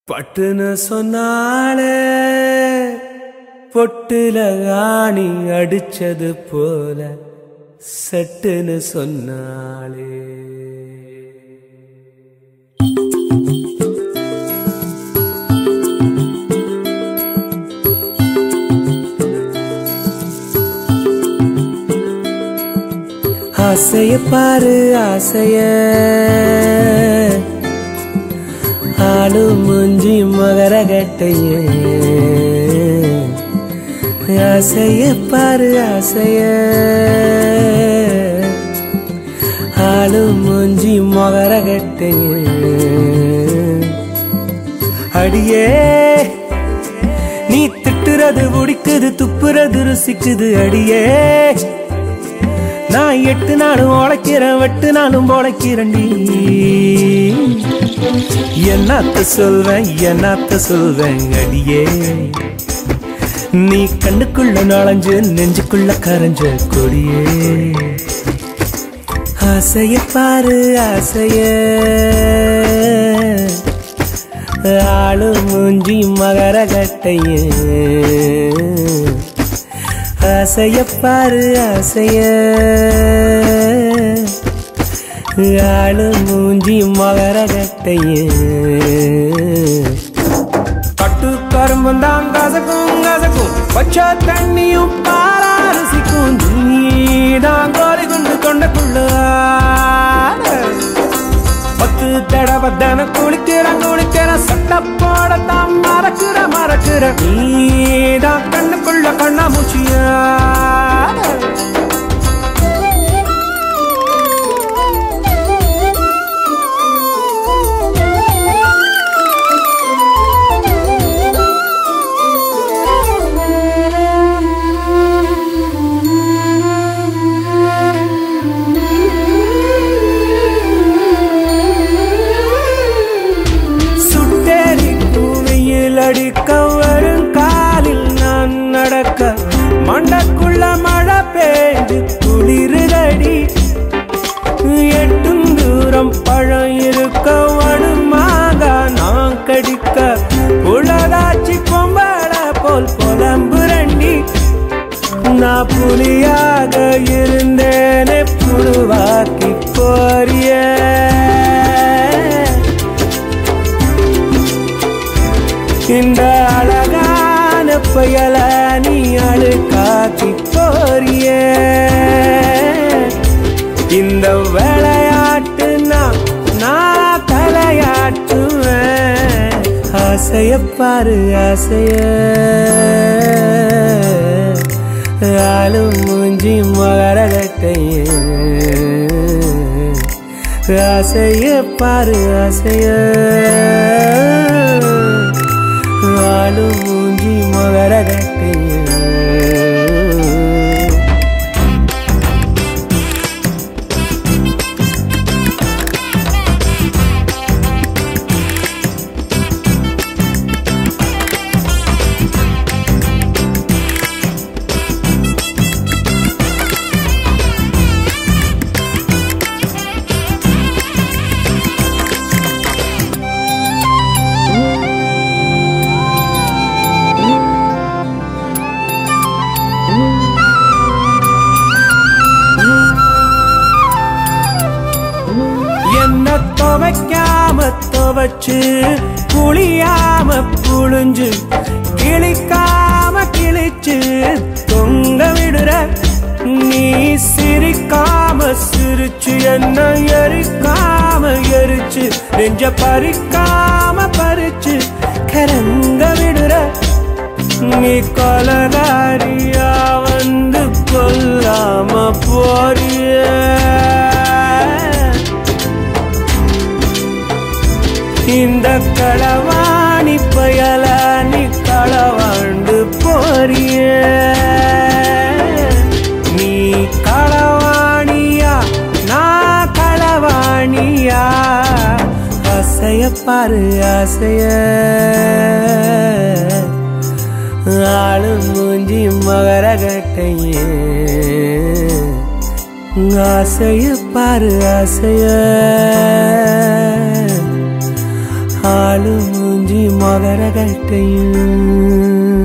பட்டுன்னு சொன்னாலே பொட்டுல ஆணி அடிச்சது போல சட்டுன்னு சொன்னாலே ஆசைய பாரு ஆசைய ஆளு முஞ்சி மகர கட்டைய ஆசைய பாரு ஆசைய ஆளு முஞ்சி மகர கட்டைய அடியே நீ திட்டுறது பிடிக்குது துப்புறது ருசிக்குது அடியே நான் எட்டு நாளும் உழைக்கிறேன் வெட்டு நாளும் பொழைக்கிறேன்டி என்னத்த சொல்வேன் என்னத்த சொல்வேன் அடியே நீ கண்ணுக்குள்ள நுழைஞ்சு நெஞ்சுக்குள்ள கரைஞ்ச கொடியே ஆசைய பாரு ஆசைய ஆளு மூஞ்சி மகர கட்டைய ஆசைய பாரு ஆசைய ஆளு மூஞ்சி மகர கட்டைய கட்டு கரும்பும் தான் கசக்கும் கசக்கும் பச்சை தண்ணியும் பாரா ருசிக்கும் நீதான் கோரி குண்டு கொண்டக்குள்ள பத்து தடவை தான குளிக்கிறேன் குளிக்கிறேன் சட்ட போடத்தான் மறக்கிற மறக்கிற நீதான் கண்ணுக்குள்ள கண்ணா மூச்சியா சுட்டேரி பூமியில் அடிக்க வரும் காலில் நான் நடக்க மண்டக்குள்ள மழை பெய்து குளிருதடி எட்டும் தூரம் பழம் இருக்க வடுமாக நான் கடிக்க உலகாச்சி பொம்பள போல் புலம்புரண்டி நான் புலியாக இருந்தேனே புழுவாக்கி போறிய இந்த அழகான புயல நீ அழுக்காக்கி போறிய இந்த விளையாட்டு நான் நான் தலையாட்டுவேன் ஆசைய பாரு ஆசைய ஆளு மூஞ்சி மகர கட்டைய ஆசைய பாரு ஆசைய ஆளு மூஞ்சி மகர கட்டைய என்ன துவைக்காம துவைச்சு புளியாம புழிஞ்சு கிளிக்காம கிழிச்சு தொங்க விடுற நீ சிரிக்காம சிரிச்சு என்ன எரிக்காம எரிச்சு நெஞ்ச பறிக்காம பறிச்சு கரங்க விடுற நீ கொலகாரியா வந்து கொல்லாம போறிய இந்த களவாணி பயல நீ களவாண்டு போறிய நீ களவாணியா நான் களவாணியா ஆசைய பாரு ஆசைய ஆளு மூஞ்சி மகர கட்டைய ஆசைய பாரு ஆசைய ஆளு மூஞ்சி மகர கட்டையும்